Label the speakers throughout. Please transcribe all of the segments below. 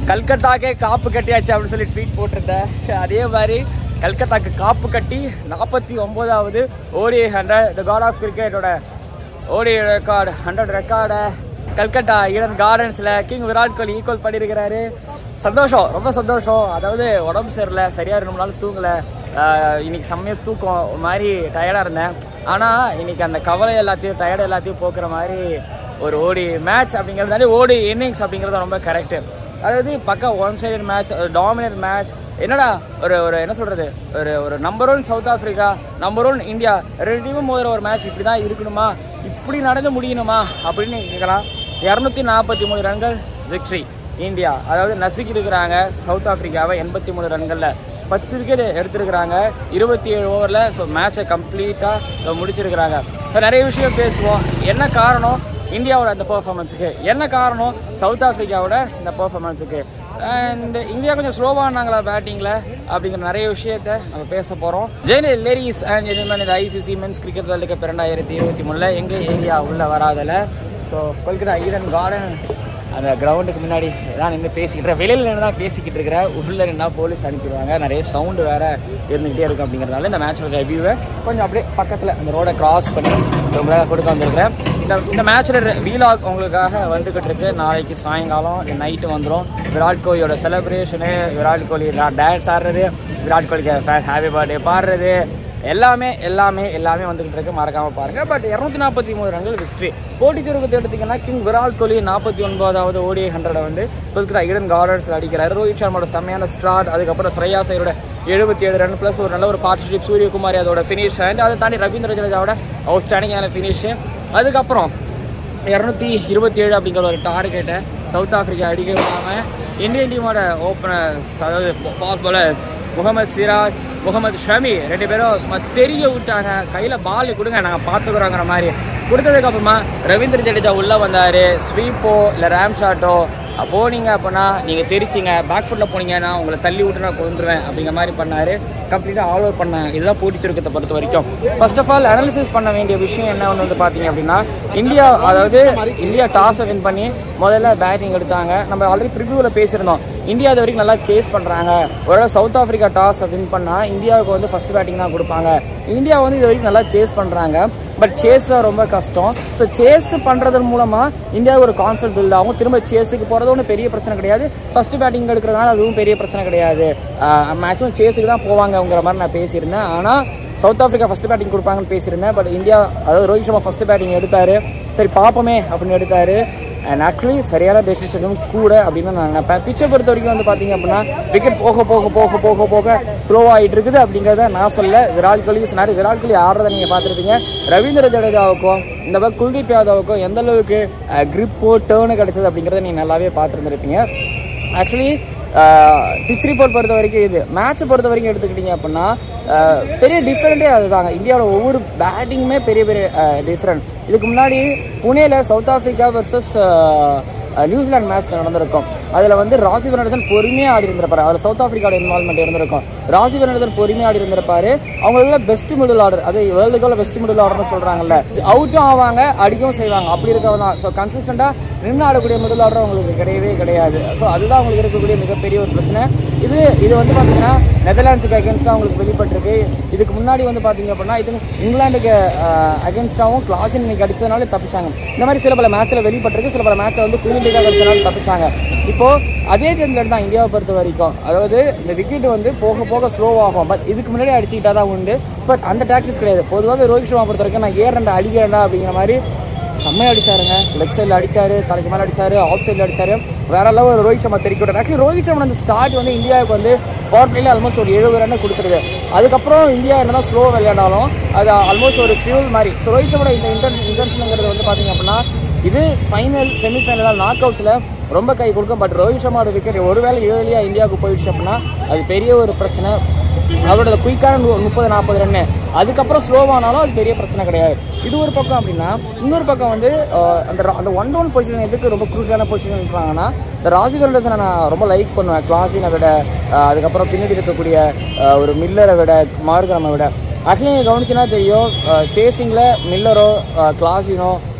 Speaker 1: கல்கத்தாக்கே காப்பு கட்டியாச்சு அப்படின்னு சொல்லி ட்வீட் போட்டிருந்தேன் அதே மாதிரி கல்கத்தாக்கு காப்பு கட்டி நாற்பத்தி ஒம்போதாவது ODI hundred the god of கிரிக்கெட்டோட ஓடி ரெக்கார்டு ஹண்ட்ரட் ரெக்கார்டை கல்கட்டா ஈடன் கார்டன்ஸில் கிங் விராட் கோலி ஈக்குவல் பண்ணியிருக்கிறாரு சந்தோஷம் ரொம்ப சந்தோஷம் அதாவது உடம்பு சரியில்லை சரியாக ரெண்டு மூணு நாள் தூங்கலை ஆஹ் இன்னைக்கு செம்மையாக தூக்கம் ஒரு மாதிரி டயர்டாக இருந்தேன் ஆனால் இன்னைக்கு அந்த கவலை எல்லாத்தையும் டயர்டு எல்லாத்தையும் போக்குற மாதிரி ஒரு ஓடி மேட்ச் அப்படிங்கிறதாலே ஓடி இன்னிங்ஸ் அப்படிங்கிறது ரொம்ப கரெக்டு அதாவது பக்கா one side match dominate match என்னடா ஒரு ஒரு என்ன சொல்றது ஒரு ஒரு number one South Africa number one India ரெண்டு டீமும் மோதுற ஒரு மேட்ச் இப்படி தான் இருக்கணுமா இப்படி நடந்து முடியணுமா அப்படின்னு கேட்கலாம் இரநூத்தி நாற்பத்தி மூணு ரன்கள் விக்ட்ரி இந்தியா அதாவது நசுக்கி இருக்கிறாங்க சவுத் ஆஃப்ரிக்காவை எண்பத்தி மூணு ரன்களில் பத்து விக்கெட் எடுத்திருக்கிறாங்க இருபத்தி ஏழு ஓவரில் ஸோ மேட்சை கம்ப்ளீட்டாக முடிச்சிருக்கிறாங்க இப்போ நிறைய விஷயம் பேசுவோம் என்ன காரணம் இந்தியாவோட அந்த பெர்ஃபார்மன்ஸுக்கு என்ன காரணம் சவுத் ஆஃப்ரிக்காவோட இந்த பெர்ஃபார்மன்ஸுக்கு அண்ட் இந்தியா கொஞ்சம் ஸ்லோவானாங்களா பேட்டிங்கில் அப்படிங்கிற நிறைய விஷயத்த நம்ம பேச போகிறோம் ஜெயின் லேடிஸ் அண்ட் ஜென்டில்மேன் இந்த ICC men's cricket world cup ரெண்டாயிரத்தி இருபத்தி மூணில் எங்கள் ஏரியா உள்ளே வராதில் ஸோ கொல்கத்தா ஈடன் கார்டன் அந்த கிரவுண்டுக்கு முன்னாடி தான் நின்று பேசிக்கிட்டு இருக்கேன். வெளியில நின்று தான் பேசிக்கிட்டு இருக்கிறேன் உள்ள நின்னா போலீஸ் அனுப்பிடுவாங்க நிறைய சவுண்டு வேற இருந்துகிட்டே இருக்கும் அப்படிங்கிறதுனால இந்த மேட்சோட ரிவ்யூவை கொஞ்சம் அப்படியே பக்கத்தில் அந்த ரோடை கிராஸ் பண்ணி ஸோ உங்களாக கொடுக்க வந்திருக்கிறேன் இந்த இந்த மேட்சோட வீலாக் உங்களுக்காக வந்துக்கிட்டு இருக்கு நாளைக்கு சாயங்காலம் நைட்டு வந்துடும் விராட் கோலியோட செலிப்ரேஷனு விராட் கோலி டான்ஸ் ஆடுறது விராட் கோலிக்கு ஹாப்பி பர்த்டே பாடுறது எல்லாமே எல்லாமே எல்லாமே வந்துகிட்டு இருக்கு மறக்காம பாருங்க பட் இரநூத்தி நாற்பத்தி மூணு ரன்கள் விக்ட்ரி போட்டி சுருக்கத்தை எடுத்தீங்கன்னா கிங் விராட் கோலி நாற்பத்தி ஒன்பதாவது ஓடிஐ ஹண்ட்ரட் வந்து சொல்கிற ஈடன் கார்டன்ஸ் அடிக்கிறாரு ரோஹித் சர்மாவோட செம்மையான ஸ்டார்ட் அதுக்கப்புறம் ஸ்ரேயா சைரோட எழுபத்தி ஏழு ரன் ப்ளஸ் ஒரு நல்ல ஒரு பார்ட்னர்ஷிப் சூரியகுமார் அதோட ஃபினிஷ் அண்ட் அதை தாண்டி ரவீந்திர ஜடேஜாவோட அவுட் ஸ்டாண்டிங்கான ஃபினிஷ் அதுக்கப்புறம் இரநூத்தி இருபத்தி ஏழு அப்படிங்கிற ஒரு டார்கெட்டை சவுத் ஆப்பிரிக்கா அடிக்க விடாமல் இந்தியன் டீமோட ஓப்பனர் அதாவது ஃபாஸ்ட் பாலர்ஸ் முகமது சிராஜ் முகமது ஷமி ரெண்டு பேரும் சும்மா தெரிய விட்டாங்க கையில் பால் கொடுங்க நாங்கள் பார்த்துக்குறோங்கிற மாதிரி கொடுத்ததுக்கப்புறமா ரவீந்திர ஜடேஜா உள்ளே வந்தார் ஸ்வீப்போ இல்லை ரேம் ஷாட்டோ போனீங்க அப்படின்னா நீங்கள் தெரிச்சிங்க பேக் ஃபுட்டில் போனீங்கன்னா உங்களை தள்ளி விட்டு நான் கொண்டுருவேன் அப்படிங்கிற மாதிரி பண்ணார் கம்ப்ளீட்டாக ஆல் ஓவர் பண்ணாங்க இதுதான் போட்டி சுருக்கத்தை பொறுத்த வரைக்கும் ஃபர்ஸ்ட் ஆஃப் ஆல் அனாலிசிஸ் பண்ண வேண்டிய விஷயம் என்ன ஒன்று வந்து பார்த்தீங்க அப்படின்னா இந்தியா அதாவது இந்தியா டாஸை வின் பண்ணி முதல்ல பேட்டிங் எடுத்தாங்க நம்ம ஆல்ரெடி ப்ரிவியூவில் பேசியிருந்தோம் இந்தியா இது வரைக்கும் நல்லா சேஸ் பண்ணுறாங்க ஒருவேளை சவுத் ஆஃப்ரிக்கா டாஸ் வின் பண்ணால் இந்தியாவுக்கு வந்து ஃபர்ஸ்ட் பேட்டிங் தான் கொடுப்பாங்க இந்தியா வந்து இது வரைக்கும் நல்லா சேஸ் பண்ணுறாங்க பட் சேஸ் தான் ரொம்ப கஷ்டம் ஸோ சேஸ் பண்ணுறதன் மூலமாக இந்தியாவுக்கு ஒரு கான்ஃபிடன்ட் பில்ட் ஆகும் திரும்ப சேஸுக்கு போகிறது ஒன்றும் பெரிய பிரச்சனை கிடையாது ஃபர்ஸ்ட் பேட்டிங் எடுக்கிறதுனால அதுவும் பெரிய பிரச்சனை கிடையாது மேக்ஸிமம் சேஸுக்கு தான் போவாங்கங்கிற மாதிரி நான் பேசியிருந்தேன் ஆனால் சவுத் ஆஃப்ரிக்கா ஃபர்ஸ்ட் பேட்டிங் கொடுப்பாங்கன்னு பேசியிருந்தேன் பட் இந்தியா அதாவது ரோஹித் சர்மா ஃபர்ஸ்ட் பேட்டிங் எடுத்தார் சரி பார்ப்போமே அப்படின்னு எடுத்தார் அண்ட் ஆக்சுவலி சரியான டெசிஷனும் கூட அப்படின்னு நான் நினைப்பேன் பிச்சை பொறுத்த வரைக்கும் வந்து பார்த்தீங்க அப்படின்னா விக்கெட் போக போக போக போக போக ஸ்லோவாகிட்டு இருக்குது அப்படிங்கிறத நான் சொல்ல விராட் கோலி சொன்னார் விராட் கோலி ஆடுறதை நீங்கள் பார்த்துருப்பீங்க ரவீந்திர ஜடேஜாவுக்கும் இந்த பக்கம் குல்தீப் யாதவுக்கும் எந்த அளவுக்கு கிரிப்போ டேர்னு கிடைச்சது அப்படிங்கிறத நீங்கள் நல்லாவே பார்த்துருந்துருப்பீங்க ஆக்சுவலி பிச் ரிப்போர்ட் பொறுத்த வரைக்கும் இது மேட்ச்சை பொறுத்த வரைக்கும் எடுத்துக்கிட்டீங்க அப்படின்னா அஹ், பெரிய டிஃப்ரெண்ட்டே அதுதாங்க இந்தியாவோட ஒவ்வொரு பேட்டிங்குமே பெரிய பெரிய டிஃப்ரெண்ட் இதுக்கு முன்னாடி புனேல south Africa versus New Zealand match நடந்திருக்கும் அதில் வந்து ராசி பெர்னாண்டசன் பொறுமையாக ஆடி இருந்திருப்பாரு அதில் சவுத் ஆஃப்ரிக்காவோட இன்வால்மெண்ட் இருந்திருக்கும் ராசி பெர்னாண்டசன் பொறுமையாக ஆடி இருந்திருப்பாரு அவங்கள பெஸ்ட் மிடில் ஆர்டர் அது வேர்ல்டுக்குள்ள பெஸ்ட் மிடில் ஆர்டர்னு சொல்கிறாங்கல்ல அவுட்டும் ஆவாங்க அடிக்கவும் செய்வாங்க அப்படி இருக்கவங்க தான் ஸோ கன்சிஸ்டண்டாக நின்று ஆடக்கூடிய மிடில் ஆர்டர் அவங்களுக்கு கிடையவே கிடையாது ஸோ அதுதான் அவங்களுக்கு இருக்கக்கூடிய மிகப்பெரிய ஒரு பிரச்சனை இது இது வந்து பார்த்தீங்கன்னா நெதர்லாண்ட்ஸுக்கு அகேன்ஸ்டாக அவங்களுக்கு வெளிப்பட்டிருக்கு இதுக்கு முன்னாடி வந்து பார்த்தீங்க அப்படின்னா இது இங்கிலாந்துக்கு அகேன்ஸ்டாகவும் கிளாஸின் இன்னைக்கு அடிச்சதுனால தப்பிச்சாங்க இந்த மாதிரி சில பல மேட்ச்சில் வெளிப்பட்டிருக்கு சில பல மேட்ச்சில் வந்து குயிலிக்காக அடிச்சதுனால தப்பிச்சாங்க இப்போ அதே டெம்ப்ளேட் தான் இந்தியாவை பொறுத்த வரைக்கும் அதாவது இந்த விக்கெட் வந்து போக போக ஸ்லோ ஆகும் பட் இதுக்கு முன்னாடி அடிச்சுக்கிட்டா தான் உண்டு பட் அந்த டாக்டிஸ் கிடையாது பொதுவாகவே ரோஹித் சர்மா பொறுத்த வரைக்கும் நான் ஏறண்டா அடிக்கிறேன்டா அப்படிங்கிற மாதிரி செம்மையா அடிச்சாருங்க லெக் சைடில் அடிச்சாரு தலைக்கு மேலே அடிச்சாரு ஆஃப் சைடில் அடிச்சாரு வேற லெவல் ரோஹித் சர்மா தெரிவிக்க விட்டார் ஆக்சுவலி ரோஹித் சர்மா அந்த ஸ்டார்ட் வந்து இந்தியாவுக்கு வந்து பவர் பிளேல ஆல்மோஸ்ட் ஒரு எழுபது ரன் கொடுத்துருது அதுக்கப்புறம் இந்தியா என்னதான் ஸ்லோ விளையாடாலும் அது ஆல்மோஸ்ட் ஒரு ஃபியூல் மாதிரி ஸோ ரோஹித் சர்மா இந்த இன்டர் இன்டென்ஷனுங்கிறது வந்து பார்த்தீங்க அப்படின்னா இது ஃபைனல் செமிஃபைனல் நாக் அவுட்ஸில் ரொம்ப கை கொடுக்கும் பட் ரோஹித் சர்மாவோட விக்கெட் ஒருவேளை ஏர்லியாக இந்தியாவுக்கு போயிடுச்சு அப்படின்னா அது பெரிய ஒரு பிரச்சனை அவரோட குயிக்கான முப்பது நாற்பது ரன்னு அதுக்கப்புறம் ஸ்லோவானாலும் அது பெரிய பிரச்சனை கிடையாது இது ஒரு பக்கம் அப்படின்னா இன்னொரு பக்கம் வந்து அஹ், அந்த ரா- அந்த ஒன் டவுன் பொசிஷன் எதுக்கு ரொம்ப குரூஷியலான பொசிஷன் இருக்காங்கன்னா இந்த ராசி கண்டசனை நான் ரொம்ப லைக் பண்ணுவேன் கிளாஸினை விட அஹ், அதுக்கப்புறம் பின்னாடி இருக்கக்கூடிய அஹ், ஒரு மில்லரை விட மார்கரமை விட ஆக்சுவலி நீங்கள் கவனிச்சுன்னா தெரியும் சேசிங்கில் மில்லரோ கிளாஸினோ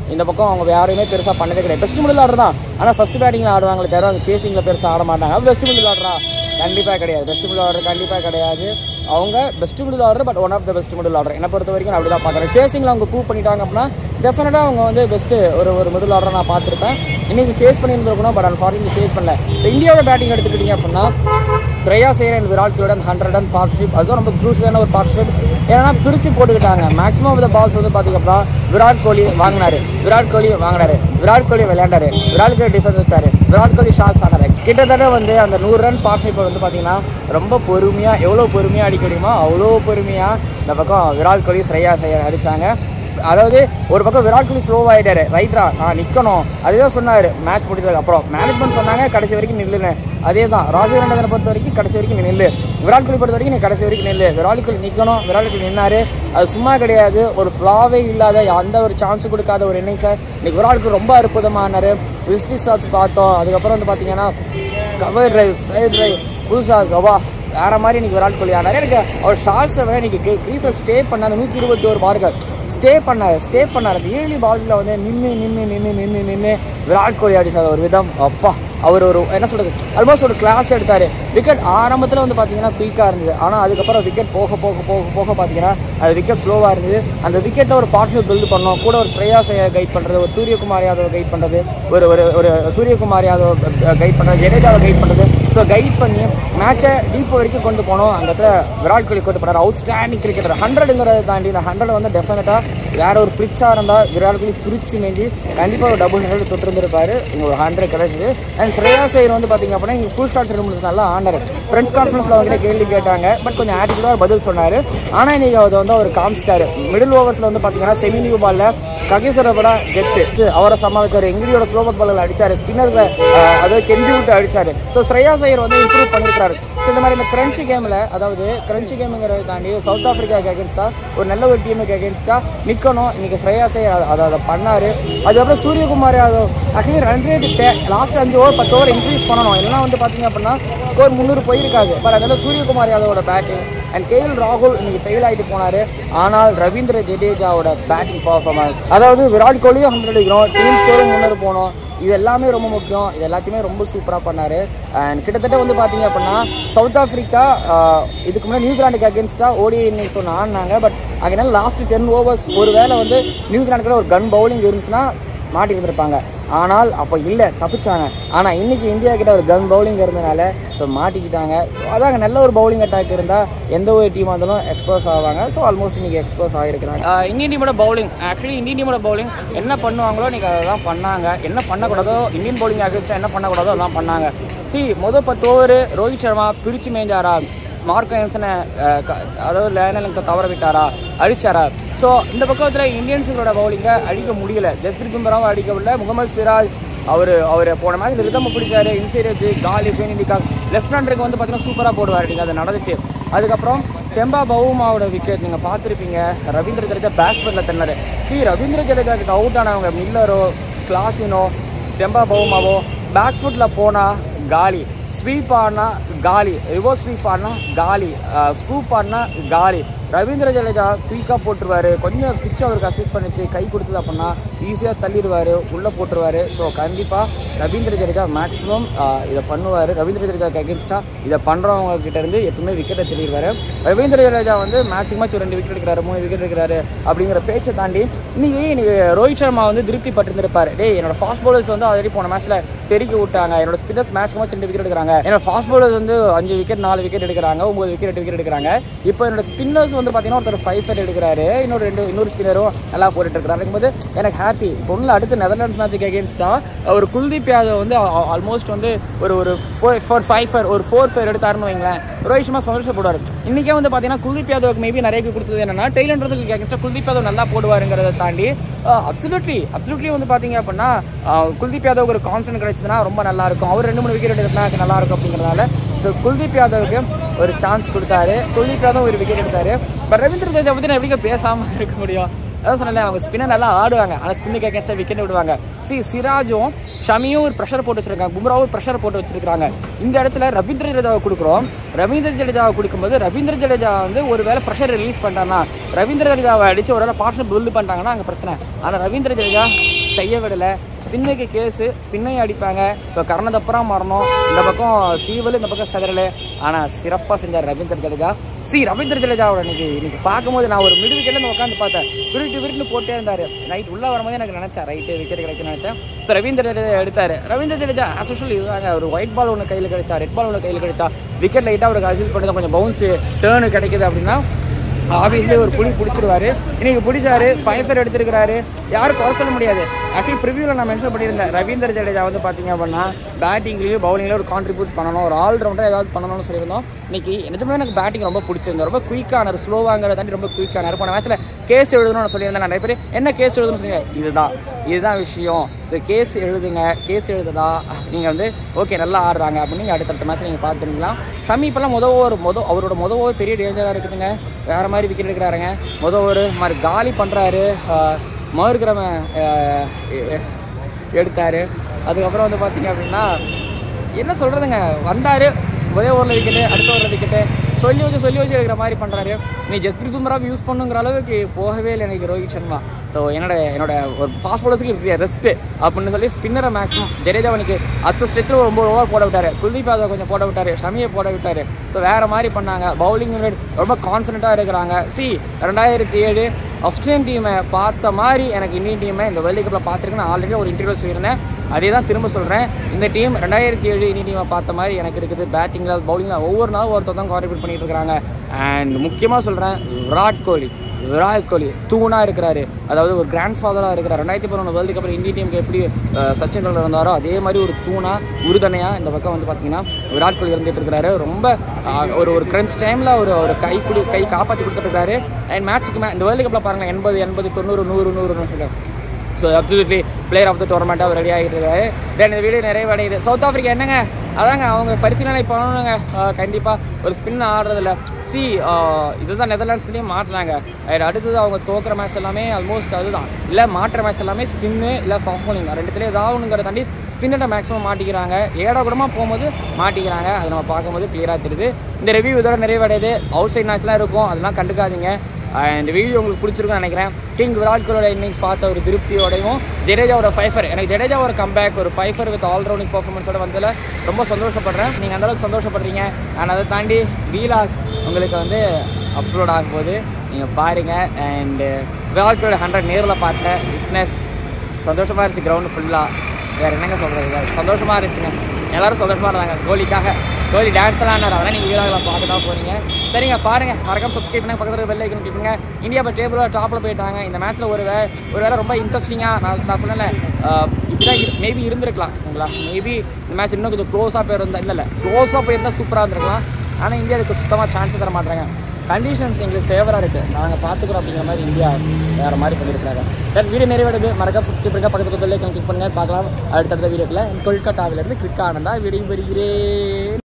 Speaker 1: இந்த பக்கம் அவங்க யாரையுமே பெருசாக பண்ணதே கிடையாது பெஸ்ட் மிடில் ஆர்டர் தான் ஆனால் ஃபர்ஸ்ட் பேட்டிங்கில் ஆடுவாங்களே தவிர அவங்க சேசிங்கில் பெருசாக ஆட மாட்டாங்க பெஸ்ட் மிடில் ஆர்டரா கண்டிப்பாக கிடையாது பெஸ்ட் மிடில் ஆர்டர் கண்டிப்பாக கிடையாது அவங்க best middle order but one of the best middle order என்னை பொறுத்த வரைக்கும் நான் அப்படி தான் பார்க்குறேன் சேசிங்கில் அவங்க ப்ரூவ் பண்ணிட்டாங்க அப்படின்னா டெஃபினட்டாக அவங்க வந்து பெஸ்ட்டு ஒரு ஒரு மிடில் ஆர்டர் நான் பார்த்துருப்பேன் இன்னைக்கு சேஸ் பண்ணியிருந்திருக்கணும் பட் அந்த ஃபாரின் சேஸ் பண்ணல இப்போ இந்தியாவோட பேட்டிங் எடுத்துக்கிட்டீங்க அப்படின்னா ஸ்ரேயா சேரன் அண்ட் விராட் கோலியோட ஹண்ட்ரட் ரன் பார்ட்னர்ஷிப் அதுவும் ரொம்ப க்ரூஷியலான ஒரு பார்ட்னர்ஷிப் ஏன்னா பிரித்து போட்டுக்கிட்டாங்க மேக்ஸிமம் ஆஃப் த பால்ஸ் வந்து பார்த்தீங்க அப்படின்னா விராட் கோலி வாங்கினாரு விராட் கோலி வாங்கினாரு விராட் கோலி விளையாண்டாரு விராட் கோலி டிஃபென்ஸ் வச்சாரு விராட் கோலி ஷாட்ஸ் ஆனாரு கிட்டத்தட்ட வந்து அந்த நூறு ரன் பார்ட்னர்ஷிப் வந்து பார்த்தீங்கன்னா ரொம்ப பொறுமையாக எவ்வளோ பொறுமையாக அடிக்க முடியுமோ அவ்வளோ பொறுமையாக இந்த பக்கம் விராட் கோலி ஸ்ரேயா செய்ய அடிச்சாங்க அதாவது ஒரு பக்கம் விராட் கோலி ஸ்லோ ஆகிட்டாரு ரைட்ரா நான் நிற்கணும் அதுதான் சொன்னார் மேட்ச் முடிஞ்சதுக்கு அப்புறம் மேனேஜ்மெண்ட் சொன்னாங்க கடைசி வரைக்கும் நில்லுன்னு அதே தான் ராஜீவ் ரண்டனை பொறுத்த வரைக்கும் கடைசி வரைக்கும் நீ நில்லு விராட் கோலி பொறுத்த வரைக்கும் நீ கடைசி வரைக்கும் நில்லு விராட் கோலி நிற்கணும் விராட் கோலி நின்னாரு அது சும்மா கிடையாது ஒரு ஃப்ளாவே இல்லாத எந்த ஒரு சான்ஸ் கொடுக்காத ஒரு இன்னிங்ஸை இன்னைக்கு விராட் கோலி ரொம்ப அற்புதமானாரு விஸ்டி ஷாட்ஸ் பார்த்தோம் அதுக்கப்புறம் வந்து பார்த்தீங்கன்னா cover drive straight drive pull shots அவா வேற மாதிரி இன்னைக்கு விராட் கோலி ஆனார் எனக்கு அவர் ஷார்ட்ஸை விட இன்னைக்கு க்ரீஸில் ஸ்டே பண்ண அந்த நூற்றி இருபத்தி ஒரு பார்கள் ஸ்டே பண்ணார் ஸ்டே பண்ணார் அந்த ஏழு பால்ஸில் வந்து நின்று நின்று நின்று நின்று நின்று விராட் கோலி அடிச்சார் ஒரு விதம் அப்பா அவர் ஒரு என்ன சொல்றது ஆல்மோஸ்ட் ஒரு கிளாஸ் எடுத்தார் விக்கெட் ஆரம்பத்தில் வந்து பார்த்தீங்கன்னா குயிக்காக இருந்தது ஆனால் அதுக்கப்புறம் விக்கெட் போக போக போக போக பார்த்தீங்கன்னா அது விக்கெட் ஸ்லோவாக இருந்தது அந்த விக்கெட்டில் ஒரு பார்ட்னர் பில்டு பண்ணோம் கூட ஒரு ஸ்ரேயா கைட் பண்ணுறது ஒரு சூரியகுமார் யாதவ் கைட் பண்ணுறது ஒரு ஒரு ஒரு சூரியகுமார் யாதவ் கைட் பண்ணுறது ஜடேஜாவை கைட் பண்ணுறது ஸோ கைட் பண்ணி மேட்சை டீப் வரைக்கும் கொண்டு போனோம் அந்த இடத்துல விராட் கோலி கொண்டு போனார் அவுட் ஸ்டாண்டிங் கிரிக்கெட்டர் ஹண்ட்ரடுங்கிறத தாண்டி இந்த ஹண்ட்ரட் வந்து டெஃபினட்டாக வேற ஒரு பிரிச்சாக இருந்தால் விராட் கோலி பிரிச்சு மேஞ்சி கண்டிப்பாக ஒரு டபுள் ஹண்ட்ரட் தொட்டிருந்திருப்பாரு இங்கே ஒரு ஹண்ட்ரட் கிடைச்சது அண்ட் ஸ்ரேயா சைர் வந்து பார்த்தீங்க அப்படின்னா இங்கே ஃபுல் ஷாட்ஸ் ரெண்டு மூணு நல்லா ஆனார் ஃப்ரெண்ட்ஸ் கான்ஃபரன்ஸில் அவங்ககிட்ட கேள்வி கேட்டாங்க பட் கொஞ்சம் ஆட்டிடியூடாக பதில் சொன்னார் ஆனால் இன்னைக்கு அதை வந்து அவர் காமிச்சிட்டாரு மிடில் ஓவர்ஸில் வந்து பார்த்தீங்கன்னா செமி நியூ பாலில் ககேஸ்வர பட கெட்டு அவரை சமாளிச்சார் எங்கிலியோட ஸ்லோபஸ் பாலில் அடிச்சாரு ஸ்பின்னர்ல அதாவது கெஞ்சி விட்டு அடிச்சாரு ஸோ ஸ்ரேயா சையர் வந்து இம்ப்ரூவ் பண்ணியிருக்காரு ஸோ இந்த மாதிரி இந்த கிரன்ச்சி கேமில் அதாவது கிரன்ச்சி கேமுங்கிறத தாண்டி சவுத் ஆஃப்ரிக்காவுக்கு அகேன்ஸ்டா ஒரு நல்ல ஒரு டீமுக்கு அகேன்ஸ்டா நிற்கணும் இன்னைக்கு ஸ்ரேயா சையர் அதை அதை பண்ணாரு அதுக்கப்புறம் Suryakumar Yadav actually run rate last அஞ்சு ஓவர் பத்து ஓவர் இன்க்ரீஸ் பண்ணணும் இல்லைன்னா வந்து பார்த்தீங்க அப்படின்னா ஸ்கோர் முந்நூறு போயிருக்காது பட் அதில் சூரியகுமார் யாதவோட பேட்டிங் அண்ட் கே எல் ராகுல் இன்னைக்கு ஃபெயில் ஆகிட்டு போனார் ஆனால் ரவீந்திர ஜடேஜாவோட பேட்டிங் பர்ஃபார்மன்ஸ் அதாவது விராட் கோலியும் ஹண்ட்ரட் அடிக்கிறோம் டீம் ஸ்கோரும் முன்னேறி போனோம் இது எல்லாமே ரொம்ப முக்கியம் இது எல்லாத்தையுமே ரொம்ப சூப்பராக பண்ணார் அண்ட் கிட்டத்தட்ட வந்து பார்த்தீங்க அப்படின்னா சவுத் ஆஃப்ரிக்கா ஆஹ், இதுக்கு முன்னாடி நியூசிலாண்டுக்கு அகேன்ஸ்டாக ஓடி இன்னைக்கு சொன்ன ஆடினாங்க பட் அதனால லாஸ்ட் டென் ஓவர்ஸ் ஒரு வேளை வந்து நியூசிலாண்டுக்கு ஒரு கன் பவுலிங் இருந்துச்சுன்னா மாட்டி இருந்திருப்பாங்க ஆனால் அப்போ இல்லை தப்பிச்சாங்க ஆனால் இன்னைக்கு இந்தியா கிட்ட ஒரு கன் பவுலிங் இருந்தனால ஸோ மாட்டிக்கிட்டாங்க ஸோ அதாங்க நல்ல ஒரு பவுலிங் அட்டாக் இருந்தால் எந்த ஒரு டீமாக இருந்தாலும் எக்ஸ்போஸ் ஆவாங்க ஸோ ஆல்மோஸ்ட் இன்னைக்கு எக்ஸ்போஸ் ஆகிருக்கிறாங்க இந்தியன் டீமோட பவுலிங் ஆக்சுவலி இந்தியன் டீமோட பவுலிங் என்ன பண்ணுவாங்களோ இன்னைக்கு அதை தான் பண்ணாங்க என்ன பண்ணக்கூடாதோ இந்தியன் பவுலிங் அகேன்ஸ்டாக என்ன பண்ணக்கூடாதோ அதான் பண்ணாங்க சி மொதல் பத்து ஓவர் ரோஹித் சர்மா பிரிச்சு மேய்ஞ்சாரா மார்க் ஆன்சனை அதாவது லேனலிங்க தவற விட்டாரா அடிச்சாரா ஸோ இந்த பக்கத்தில் இந்தியன்ஸுங்களோட பவுலிங்கை அடிக்க முடியல ஜஸ்பிரீத் பும்ராவும் அடிக்க முடியல முகமது சிராஜ் அவர் அவர் போன மாதிரி ரிதம் பிடிச்சாரு இன்சைட் வச்சு காலி பெயினிக்கா லெஃப்ட் ஹேண்டருக்கு வந்து பார்த்தீங்கன்னா சூப்பராக போடுவார் நீங்கள் அது நடந்துச்சு அதுக்கப்புறம் டெம்பா பவுமாவோட விக்கெட் நீங்கள் பார்த்துருப்பீங்க ரவீந்திர ஜடேஜா பேக் ஃபுட்டில் தன்னாரு சி ரவீந்திர ஜடேஜாக்கு அவுட் ஆனவங்க மில்லரோ கிளாசினோ டெம்பா பவுமாவோ பேக் ஃபுட்டில் போனால் காலி ஸ்வீப் ஆடினா காலி ரிவர்ஸ் ஸ்வீப் ஆடினா காலி ஸ்கூப் ஆடினா காலி ரவீந்திர ஜடேஜா குயிக்காக போட்டுருவாரு கொஞ்சம் பிச் அவருக்கு அசிஸ்ட் பண்ணிச்சு கை கொடுத்தது அப்படின்னா ஈஸியாக தள்ளிடுவார் உள்ளே போட்டுருவாரு ஸோ கண்டிப்பாக ரவீந்திர ஜடேஜா மேக்ஸிமம் இதை பண்ணுவார் ரவீந்திர ஜடேஜாக்கு அகேன்ஸ்டாக இதை பண்ணுறவங்க கிட்ட இருந்து எப்பவுமே விக்கெட்டை தெளிவார் ரவீந்திர ஜடேஜா வந்து மேட்சுக்கு மேட்ச் ரெண்டு விக்கெட் எடுக்கிறாரு மூணு விக்கெட் எடுக்கிறாரு அப்படிங்கிற பேச்சை தாண்டி இன்னைக்கு இன்னைக்கு ரோஹித் சர்மா வந்து திருப்தி பட்டிருந்திருப்பாரு டேய் என்னோட ஃபாஸ்ட் பவுலர்ஸ் வந்து ஆல்ரெடி போன மேட்ச்ல தெறிக்க விட்டாங்க என்னோட ஸ்பின்னர்ஸ் மேட்ச் மேட்ச் ரெண்டு விக்கெட் எடுக்கிறாங்க என்னோட ஃபாஸ்ட் பவுலர்ஸ் வந்து அஞ்சு விக்கெட் நாலு விக்கெட் எடுக்கிறாங்க ஒன்பது விக்கெட் எட்டு விக்கெட் எடுக்கிறாங்க இப்போ என்னோட ஸ்பின்னர்ஸ் வந்து பார்த்தீங்கன்னா ஒருத்தர் ஃபைவ் ஃபைட் எடுக்கிறாரு இன்னொரு ரெண்டு இன்னொரு ஸ்பின்னரும் நல்லா போட்டுட்டு இருக்காரு இருக்கும்போது எனக்கு ஹாப்பி இப்போ ஒன்றில் அடுத்து நெதர்லாண்ட்ஸ் மேட்ச்சுக்கு அகேன்ஸ்டா ஒரு குல்தீப் யாதவ் வந்து ஆல்மோஸ்ட் வந்து ஒரு ஒரு ஃபோர் ஃபோர் ஃபைவ் ஃபைவ் ஒரு ஃபோர் ஃபைவ் எடுத்தாருன்னு வைங்களேன் ரோஹித் சர்மா சந்தோஷப்படுவார் இன்னைக்கே வந்து பார்த்தீங்கன்னா குல்தீப் யாதவுக்கு மேபி நிறைய பேர் கொடுத்தது என்னன்னா டெய்லன்றதுக்கு அகேன்ஸ்டா குல்தீப் யாதவ் நல்லா போடுவாருங்கிறத தாண்டி அப்சல்யூட்லி அப்சல்யூட்லி வந்து பார்த்தீங்க அப்படின்னா அஹ், குல்தீப் யாதவுக்கு ஒரு கான்ஃபிடன்ட் கிடைச்சதுன்னா ரொம்ப நல்லா இருக்கும் அவர் ரெண்டு மூணு விக்கெட் எடுத்தா நல்லா இருக்கும் அப்படிங்கிறதுனால ஸோ குல்தீப் யாதவுக்கு ஒரு சான்ஸ் கொடுத்தாரு குல்தீப் யாதவ் ஒரு விக்கெட் எடுத்தாரு பட் ரவீந்திர ஜடேஜா பற்றி நான் எப்படி பேசாமல் இருக்க முடியும் அதான் சொன்னேன் அவங்க ஸ்பின்னர் நல்லா ஆடுவாங்க ஆனால் ஸ்பின்னுக்கு அகேன்ஸ்டாக விக்கெட் விடுவாங்க சி சிராஜும் ஷமியும் ஒரு ப்ரெஷர் போட்டு வச்சிருக்காங்க பும்ராவும் ப்ரெஷர் போட்டு வச்சிருக்காங்க இந்த இடத்துல ரவீந்திர ஜடேஜாவை கொடுக்குறோம் ரவீந்திர ஜடேஜாவை கொடுக்கும்போது ரவீந்திர ஜடேஜா வந்து ஒரு வேளை ப்ரெஷர் ரிலீஸ் பண்ணிட்டாங்கன்னா ரவீந்திர ஜடேஜாவை அடிச்சு ஒரு வேளை பார்ட்னர் பில்டு பண்ணிட்டாங்கன்னா அங்கே பிரச்சனை ஆனால் ரவீந்திர ஜடேஜா செய்ய விடலை ஸ்பின்னுக்கு கேஸு ஸ்பின்னையும் அடிப்பாங்க இப்போ கர்ணதப்புறம் மரணம் இந்த பக்கம் சீவல் இந்த பக்கம் சதறல் ஆனால் சிறப்பாக செஞ்சார் ரவீந்திர ஜடேஜா சி ரவீந்திர ஜடேஜாவோட இன்னைக்கு இன்னைக்கு பார்க்கும்போது நான் ஒரு மிடு விக்கெட்ல உட்காந்து பார்த்தேன் விருட்டு விருட்டு போட்டே இருந்தார் நைட் உள்ளே வரும்போது எனக்கு நினச்சேன் ரைட்டு விக்கெட் கிடைக்கும்னு நினச்சேன் ஸோ ரவீந்திர ஜடேஜா எடுத்தார் ரவீந்திர ஜடேஜா ஆஸ் யூஷுவல் இதுதாங்க ஒரு ஒயிட் பால் ஒன்று கையில் கிடைச்சா ரெட் பால் ஒன்று கையில் கிடைச்சா விக்கெட் லைட்டாக அவருக்கு அசிஸ் பண்ணி கொஞ்சம் பவுன்ஸு டேர்னு கிடைக்குது அப்படின்னா ஆப்வியஸ்லி ஒரு புலி பிடிச்சிருவாரு இன்னைக்கு பிடிச்சாரு ஃபைவ் எடுத்திருக்கிறாரு யாரும் குறை சொல்ல முடியாது ஆக்சுவலி ப்ரிவியூவில் நான் மென்ஷன் பண்ணியிருந்தேன் ரவீந்திர ஜடேஜா வந்து பார்த்தீங்க அப்படின்னா பேட்டிங்லேயும் பவுலிங்லேயும் ஒரு கான்ட்ரிபியூட் பண்ணணும் ஒரு ஆல்ரவுண்டர் ஏதாவது பண்ணணும்னு சொல்லியிருந்தோம் இன்னைக்கு நிஜமே எனக்கு பேட்டிங் ரொம்ப பிடிச்சிருந்தது ரொம்ப குயிக்கானார் ஸ்லோவாங்கிறத தாண்டி ரொம்ப குயிக்கானார் போன மேட்ச்சில் கேஸ் எழுதணும்னு சொல்லியிருந்தேன் நிறைய பேர் என்ன கேஸ் எழுதணும்னு சொன்னீங்க இதுதான் இதுதான் விஷயம் ஸோ கேஸ் எழுதுங்க கேஸ் எழுதுதா நீங்கள் வந்து ஓகே நல்லா ஆடுறாங்க அப்படின்னு நீங்கள் அடுத்தடுத்த மேட்ச் நீங்கள் பார்த்துருங்களா ஷமி இப்போல்லாம் முத ஓவர் முத அவரோட முத ஓவர் பெரிய டேஞ்சராக இருக்குதுங்க வேறு மாதிரி விக்கெட் எடுக்கிறாருங்க முத ஓவர் மாதிரி காலி பண்ணுறாரு மறுக்கிறவன் எடுத்தார் அதுக்கப்புறம் வந்து பார்த்தீங்க அப்படின்னா என்ன சொல்கிறதுங்க வந்தார் ஒரே ஓவரில் விக்கெட்டு அடுத்த ஓவரில் விக்கெட்டு சொல்லி வச்சு சொல்லி வச்சு எடுக்கிற மாதிரி பண்ணுறாரு நீ ஜஸ்பிரீத் பும்ரா யூஸ் பண்ணுங்கிற அளவுக்கு போகவே இல்லை எனக்கு ரோஹித் சர்மா ஸோ என்னோட என்னோட ஒரு ஃபாஸ்ட் பவுலர்ஸுக்கு ரெஸ்ட்டு அப்படின்னு சொல்லி ஸ்பின்னரை மேக்ஸிமம் ஜடேஜா அவனுக்கு அடுத்த ஸ்டெச்சில் ஒரு ஒம்பது ஓவர் போட விட்டாரு குல்தீப் யாதவ் கொஞ்சம் போட விட்டாரு ஷமியை போட விட்டாரு ஸோ வேறு மாதிரி பண்ணாங்க பவுலிங் ரொம்ப கான்ஃபிடண்ட்டாக இருக்கிறாங்க சி ரெண்டாயிரத்தி ஏழு ஆஸ்திரேலியன் டீமை பார்த்த மாதிரி எனக்கு இந்தியன் டீமை இந்த வேர்ல்டு கப்பில் பார்த்துருக்கு நான் ஆல்ரெடி ஒரு இன்டர்வியூ சொல்லியிருந்தேன் அதே தான் திரும்ப சொல்கிறேன் இந்த டீம் ரெண்டாயிரத்தி ஏழு இந்தியன் டீமை பார்த்த மாதிரி எனக்கு இருக்குது பேட்டிங்கில் பவுலிங்கில் ஒவ்வொரு நாளும் ஒருத்தர் தான் கான்ட்ரிபியூட் பண்ணிட்டு இருக்காங்க அண்ட் முக்கியமாக சொல்கிறேன் விராட் கோலி விராட் கோலி தூணாக இருக்கிறாரு அதாவது ஒரு கிராண்ட் ஃபாதராக இருக்கிறார் ரெண்டாயிரத்தி பதினொன்று வேர்ல்டு கப்பில் இந்தியன் டீமுக்கு எப்படி அஹ், சச்சின் டெண்டுல்கர் இருந்தாரோ அதே மாதிரி ஒரு தூணாக உறுதுணையாக இந்த பக்கம் வந்து பார்த்தீங்கன்னா விராட் கோலி இருந்துட்டு இருக்கிறாரு ரொம்ப அஹ், ஒரு ஒரு கிரன்ச் டைமில் ஒரு ஒரு கை கொடு கை காப்பாற்றி கொடுத்துட்ருக்காரு அண்ட் மேட்ச்சுக்கு மே இந்த வேர்ல்டு கப்பில் பாருங்கள் எண்பது எண்பது தொண்ணூறு நூறு நூறு so absolutely player of the tournament அவர் ரெடி ஆகிட்டு இருக்காரு தென் இந்த வீடியோ நிறைவடையுது சவுத் ஆஃப்ரிக்கா என்னங்க அதாங்க அவங்க பரிசீலனை பண்ணணுங்க கண்டிப்பாக ஒரு ஸ்பின் ஆடுறதில்ல சி இதுதான் நெதர்லாண்ட்ஸ்லேயும் மாட்டினாங்க அடுத்தது அவங்க தோக்குற மேட்ச் எல்லாமே ஆல்மோஸ்ட் அதுதான் இல்லை மாட்டுற மேட்ச் எல்லாமே ஸ்பின்னு இல்லை பவுலிங் ரெண்டுத்துலேயே ஏதாவது ஒன்றுங்கிற தாண்டி ஸ்பின்னிட்ட மேக்ஸிமம் மாட்டிக்கிறாங்க ஏடா கூடமாக போகும்போது மாட்டிக்கிறாங்க அதை நம்ம பார்க்கும்போது கிளியராக தெரியுது இந்த ரிவ்யூ இதோட நிறைவடையுது அவுட் சைட் மேட்ச்லாம் இருக்கும் அதெல்லாம் கண்டுக்காதீங்க இந்த வீடியோ உங்களுக்கு பிடிச்சிருக்குன்னு நினைக்கிறேன் கிங் விராட் கோலியோட இன்னிங்ஸ் பார்த்த ஒரு திருப்தியோடையும் ஜடேஜாவோட ஃபைஃபர் எனக்கு ஜடேஜா ஒரு கம்பேக் ஒரு ஃபைஃபர் வித் ஆல்ரவுண்டிங் பர்ஃபார்மன்ஸோட வந்ததில் ரொம்ப சந்தோஷப்படுறேன் நீங்கள் அந்தளவுக்கு சந்தோஷப்படுறீங்க அண்ட் அதை தாண்டி வீலாக் உங்களுக்கு வந்து அப்லோட் ஆகும்போது நீங்கள் பாருங்கள் அண்டு விராட் கோலியோட ஹண்ட்ரட் நேரில் பார்த்தேன் விட்னஸ் சந்தோஷமாக இருந்துச்சு கிரவுண்டு ஃபுல்லாக வேறு என்னங்க சொல்கிறது சந்தோஷமாக இருந்துச்சுங்க எல்லாரும் சந்தோஷமாக இருந்தாங்க கோலிக்காக கோலி டான்ஸ்லாம் ஆனார் அதெல்லாம் நீங்கள் வீடியோவில் பார்க்க தான் போகிறீங்க சரிங்க பாருங்கள் மறக்காம சப்ஸ்கிரைப் பண்ணி பக்கத்தில் பெல் ஐக்கன் கிளிக்குங்க இந்தியா இப்போ டேபிளில் டாப்பில் போயிட்டாங்க இந்த மேட்ச்சில் ஒரு வே ஒரு வேளை ரொம்ப இன்ட்ரெஸ்டிங்காக நான் நான் சொன்னேன்ல இப்படிதான் மேபி இருந்திருக்கலாம் ஓகேங்களா மேபி இந்த மேட்ச் இன்னும் கொஞ்சம் க்ளோஸாக போயிருந்தா இல்லை இல்லை க்ளோஸாக போயிருந்தால் சூப்பராக இருந்திருக்கலாம் ஆனால் இந்தியா அதுக்கு சுத்தமாக சான்ஸ் தர மாட்டாங்க கண்டிஷன்ஸ் எங்களுக்கு ஃபேவராக இருக்குது நாங்கள் பார்த்துக்குறோம் அப்படிங்கிற மாதிரி இந்தியா வேறு மாதிரி பண்ணியிருக்காங்க தென் வீடியோ நிறைவேறது மறக்காம சப்ஸ்கிரைப் பண்ணுங்க பக்கத்தில் பெல்லை கிளிக் பண்ணுங்க பார்க்கலாம் அடுத்தடுத்த வீடியோக்கில் கொல்கட்டாவிலேருந்து கிளிக் ஆனந்தா வீடியோ வருகிறேன்